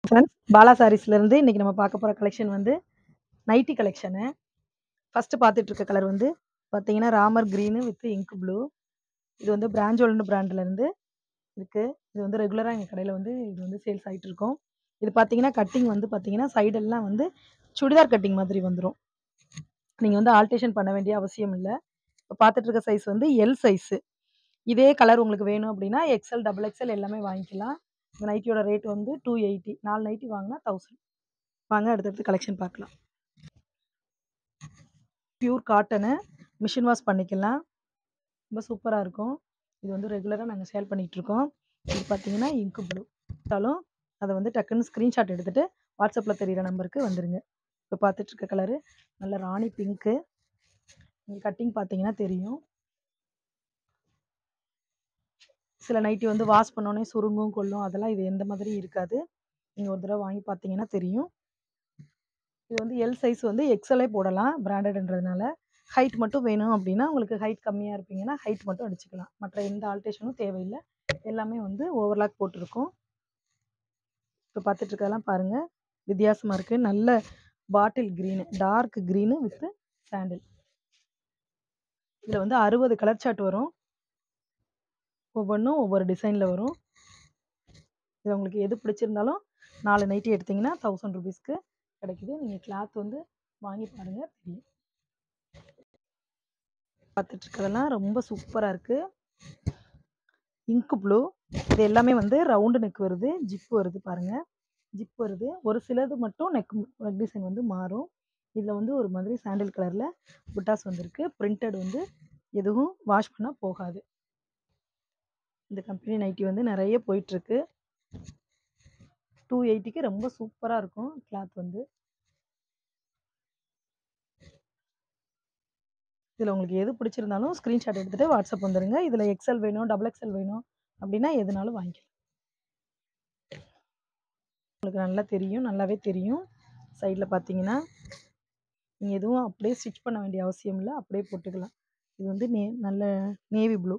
friends Bala சாரீஸ்லேருந்து இன்றைக்கி நம்ம பார்க்க போகிற கலெக்ஷன் வந்து நைட்டி கலெக்ஷனு ஃபஸ்ட்டு பார்த்துட்டு இருக்க கலர் வந்து பார்த்தீங்கன்னா Ramar green with ink blue இது வந்து பிராஞ்சோல்னு பிராண்ட்லேருந்து இருக்குது இது வந்து ரெகுலராக எங்கள் கடையில் வந்து இது வந்து சேல்ஸ் ஆகிட்டு இருக்கும் இது பார்த்தீங்கன்னா கட்டிங் வந்து பார்த்தீங்கன்னா சைடெல்லாம் வந்து சுடிதார் கட்டிங் மாதிரி வந்துடும் நீங்கள் வந்து ஆல்டேஷன் பண்ண வேண்டிய அவசியம் இல்லை இப்போ பார்த்துட்டு இருக்க சைஸ் வந்து எல் சைஸு இதே கலர் உங்களுக்கு வேணும் அப்படின்னா எக்ஸ்எல் டபுள் எக்ஸ்எல் எல்லாமே வாங்கிக்கலாம் இந்த நைட்டியோட ரேட் வந்து டூ எயிட்டி நாலு நைட்டி வாங்கினா தௌசண்ட் வாங்க அடுத்தடுத்து கலெக்ஷன் பார்க்கலாம் பியூர் காட்டனு மிஷின் வாஷ் பண்ணிக்கலாம் ரொம்ப சூப்பராக இருக்கும் இது வந்து ரெகுலராக நாங்கள் சேல் பண்ணிகிட்ருக்கோம் இது பார்த்தீங்கன்னா இங்கு ப்ளூ இருந்தாலும் அதை வந்து டக்குன்னு ஸ்க்ரீன்ஷாட் எடுத்துகிட்டு வாட்ஸ்அப்பில் தெரிகிற நம்பருக்கு வந்துடுங்க இப்போ பார்த்துட்ருக்க கலரு நல்ல ராணி பிங்க்கு நீங்கள் கட்டிங் பார்த்தீங்கன்னா தெரியும் சில நைட்டி வந்து வாஷ் பண்ணோன்னே சுருங்கும் கொள்ளும் அதெல்லாம் இது எந்த மாதிரி இருக்காது நீங்கள் ஒரு தடவை வாங்கி பார்த்தீங்கன்னா தெரியும் இது வந்து எல் சைஸ் வந்து எக்ஸலே போடலாம் பிராண்டட்ன்றதுனால ஹைட் மட்டும் வேணும் அப்படின்னா உங்களுக்கு ஹைட் கம்மியாக இருப்பீங்கன்னா ஹைட் மட்டும் அடிச்சுக்கலாம் மற்ற எந்த ஆல்ட்ரேஷனும் தேவையில்லை எல்லாமே வந்து ஓவர்லாக் போட்டிருக்கோம் இப்போ பார்த்துட்டு இருக்கதெல்லாம் பாருங்கள் வித்தியாசமாக இருக்குது நல்ல bottle green dark green with சாண்டில் இதில் வந்து அறுபது கலர் சார்ட் வரும் ஒவ்வொன்றும் ஒவ்வொரு டிசைனில் வரும் இது உங்களுக்கு எது பிடிச்சிருந்தாலும் நாலு நைட்டி எடுத்திங்கன்னா தௌசண்ட் ருபீஸ்க்கு கிடைக்குது நீங்கள் கிளாத் வந்து வாங்கி பாருங்கள் தெரியும் பார்த்துட்டு இருக்கதெல்லாம் ரொம்ப சூப்பராக இருக்குது இங்கு ப்ளூ இது எல்லாமே வந்து ரவுண்டு நெக் வருது ஜிப் வருது பாருங்கள் ஜிப் வருது ஒரு சிலது மட்டும் நெக் நெக் டிசைன் வந்து மாறும் இதில் வந்து ஒரு மாதிரி சாண்டில் கலரில் புட்டாஸ் வந்திருக்கு பிரிண்டட் வந்து எதுவும் வாஷ் பண்ணால் போகாது இந்த கம்பெனி நைட்டி வந்து நிறைய போயிட்டுருக்கு டூ எயிட்டிக்கு ரொம்ப சூப்பராக இருக்கும் கிளாத் வந்து இதில் உங்களுக்கு எது பிடிச்சிருந்தாலும் ஸ்க்ரீன்ஷாட் எடுத்துகிட்டு வாட்ஸ்அப் வந்துடுங்க இதில் எக்ஸல் வேணும் டபுள் எக்ஸல் வேணும் அப்படின்னா எதுனாலும் வாங்கிக்கலாம் உங்களுக்கு நல்லா தெரியும் நல்லாவே தெரியும் சைடில் பார்த்தீங்கன்னா நீங்கள் எதுவும் அப்படியே ஸ்டிச் பண்ண வேண்டிய அவசியம் இல்லை அப்படியே போட்டுக்கலாம் இது வந்து நே நல்ல நேவி ப்ளூ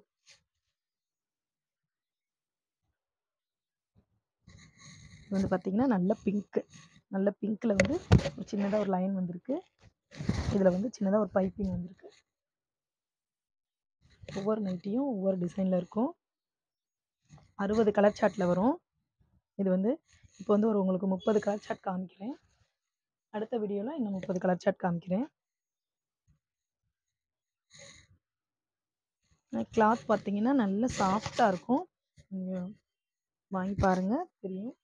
இது வந்து பார்த்திங்கன்னா நல்ல பிங்க்கு நல்ல பிங்க்கில் வந்து ஒரு சின்னதாக ஒரு லைன் வந்திருக்கு இதில் வந்து சின்னதாக ஒரு பைப்பிங் வந்திருக்கு ஒவ்வொரு நைட்டியும் ஒவ்வொரு டிசைனில் இருக்கும் அறுபது கலர் சார்ட்டில் வரும் இது வந்து இப்போ வந்து ஒரு உங்களுக்கு முப்பது கலர் சார்ட் காமிக்கிறேன் அடுத்த வீடியோவில் இன்னும் முப்பது கலர் சார்ட் காமிக்கிறேன் கிளாத் பார்த்தீங்கன்னா நல்ல சாஃப்டாக இருக்கும் நீங்கள் வாங்கி பாருங்கள் தெரியும்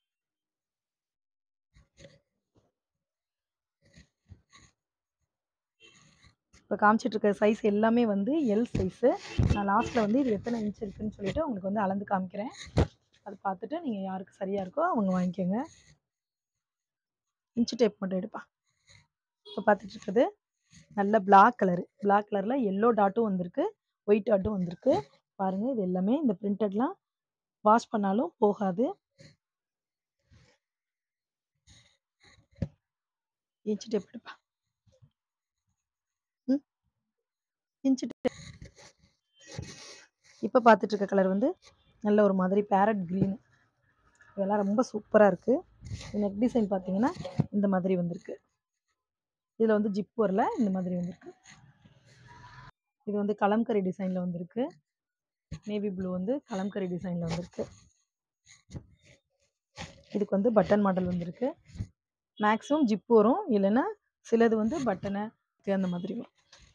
இப்போ காமிச்சிட்ருக்க சைஸ் எல்லாமே வந்து எல் சைஸு நான் லாஸ்ட்டில் வந்து இது எத்தனை இன்ச் இருக்குதுன்னு சொல்லிவிட்டு உங்களுக்கு வந்து அளந்து காமிக்கிறேன் அது பார்த்துட்டு நீங்கள் யாருக்கு சரியாக இருக்கோ அவங்க வாங்கிக்கோங்க இன்ச்சு டேப் மட்டும் எடுப்பா இப்போ பார்த்துட்ருக்குது நல்ல பிளாக் கலரு பிளாக் கலரில் எல்லோ டாட்டும் வந்திருக்கு ஒயிட் டாட்டும் வந்திருக்கு பாருங்கள் இது எல்லாமே இந்த பிரிண்டட்லாம் வாஷ் பண்ணாலும் போகாது இன்ச்சு டேப் எடுப்பா ம் இன்ச்சு டேப் இப்போ பார்த்துட்டு இருக்க கலர் வந்து நல்ல ஒரு மாதிரி பேரட் க்ரீனு இதெல்லாம் ரொம்ப சூப்பராக இருக்குது நெக் டிசைன் பார்த்தீங்கன்னா இந்த மாதிரி வந்திருக்கு இதில் வந்து ஜிப் வரல இந்த மாதிரி வந்திருக்கு இது வந்து கலம்கரி டிசைனில் வந்திருக்கு நேவி ப்ளூ வந்து கலம்கரி டிசைனில் வந்திருக்கு இதுக்கு வந்து பட்டன் மாடல் வந்திருக்கு மேக்ஸிமம் ஜிப் வரும் இல்லைன்னா சிலது வந்து பட்டனை அந்த மாதிரி வரும்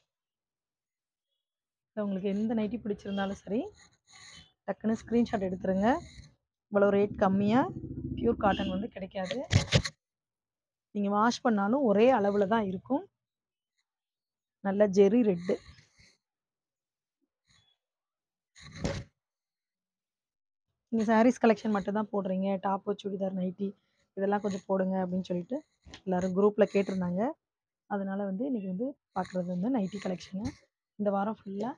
உங்களுக்கு எந்த நைட்டி பிடிச்சிருந்தாலும் சரி டக்குன்னு ஸ்க்ரீன்ஷாட் எடுத்துருங்க இவ்வளோ ரேட் கம்மியாக ப்யூர் காட்டன் வந்து கிடைக்காது நீங்கள் வாஷ் பண்ணாலும் ஒரே அளவில் தான் இருக்கும் நல்ல ஜெரி ரெட்டு நீங்கள் சாரீஸ் கலெக்ஷன் மட்டும் தான் போடுறீங்க டாப்பு சுடிதார் நைட்டி இதெல்லாம் கொஞ்சம் போடுங்க அப்படின்னு சொல்லிட்டு எல்லோரும் குரூப்பில் கேட்டிருந்தாங்க அதனால் வந்து இன்றைக்கி வந்து பார்க்குறது வந்து நைட்டி கலெக்ஷனு இந்த வாரம் ஃபுல்லாக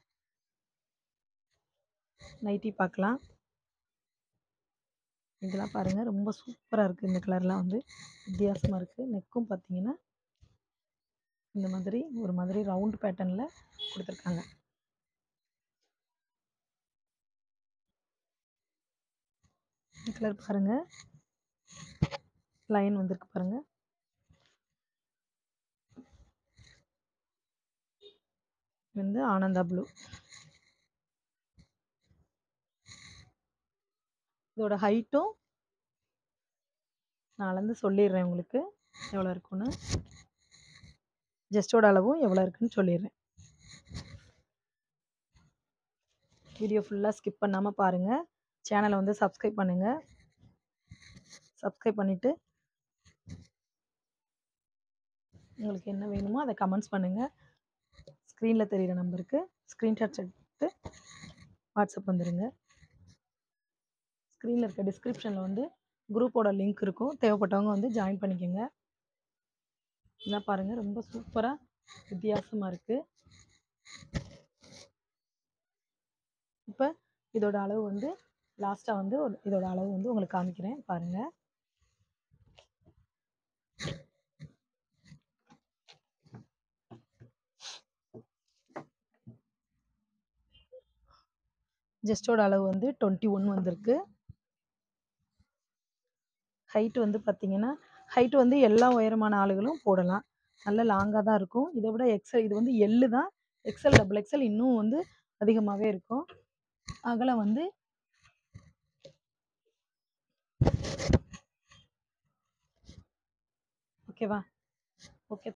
நைட்டி பார்க்கலாம் இதெல்லாம் பாருங்கள் ரொம்ப சூப்பராக இருக்குது இந்த கலர்லாம் வந்து வித்தியாசமாக இருக்குது நெக்கும் பார்த்தீங்கன்னா இந்த மாதிரி ஒரு மாதிரி ரவுண்ட் பேட்டர்னில் கொடுத்துருக்காங்க கலர் பாருங்கள் லைன் வந்திருக்கு பாருங்க இது வந்து ஆனந்தா ப்ளூ இதோட ஹைட்டும் நான் அளந்து சொல்லிடுறேன் உங்களுக்கு எவ்வளோ இருக்குன்னு ஜஸ்டோட அளவும் எவ்வளோ இருக்குன்னு சொல்லிடுறேன் வீடியோ ஃபுல்லாக ஸ்கிப் பண்ணாமல் பாருங்கள் சேனலை வந்து சப்ஸ்கிரைப் பண்ணுங்கள் சப்ஸ்கிரைப் பண்ணிவிட்டு உங்களுக்கு என்ன வேணுமோ அதை கமெண்ட்ஸ் பண்ணுங்கள் ஸ்க்ரீனில் தெரிகிற நம்பருக்கு ஸ்க்ரீன்ஷாட்ஸ் எடுத்து வாட்ஸ்அப் வந்துடுங்க ஸ்க்ரீனில் இருக்க டிஸ்கிரிப்ஷனில் வந்து குரூப்போட லிங்க் இருக்கும் தேவைப்பட்டவங்க வந்து ஜாயின் பண்ணிக்கோங்க இதெல்லாம் பாருங்கள் ரொம்ப சூப்பராக வித்தியாசமாக இருக்குது இப்போ இதோட அளவு வந்து லாஸ்ட்டாக வந்து ஒரு இதோட அளவு வந்து உங்களுக்கு காமிக்கிறேன் பாருங்கள் ஜஸ்டோட அளவு வந்து டுவெண்ட்டி ஒன் வந்திருக்கு ஹைட் வந்து பார்த்தீங்கன்னா ஹைட் வந்து எல்லா உயரமான ஆளுகளும் போடலாம் நல்ல லாங்காக தான் இருக்கும் இதை விட எக்ஸல் இது வந்து எள்ளு தான் எக்ஸல் டபுள் எக்ஸல் இன்னும் வந்து அதிகமாகவே இருக்கும் அகலம் வந்து ஓகேவா ஓகே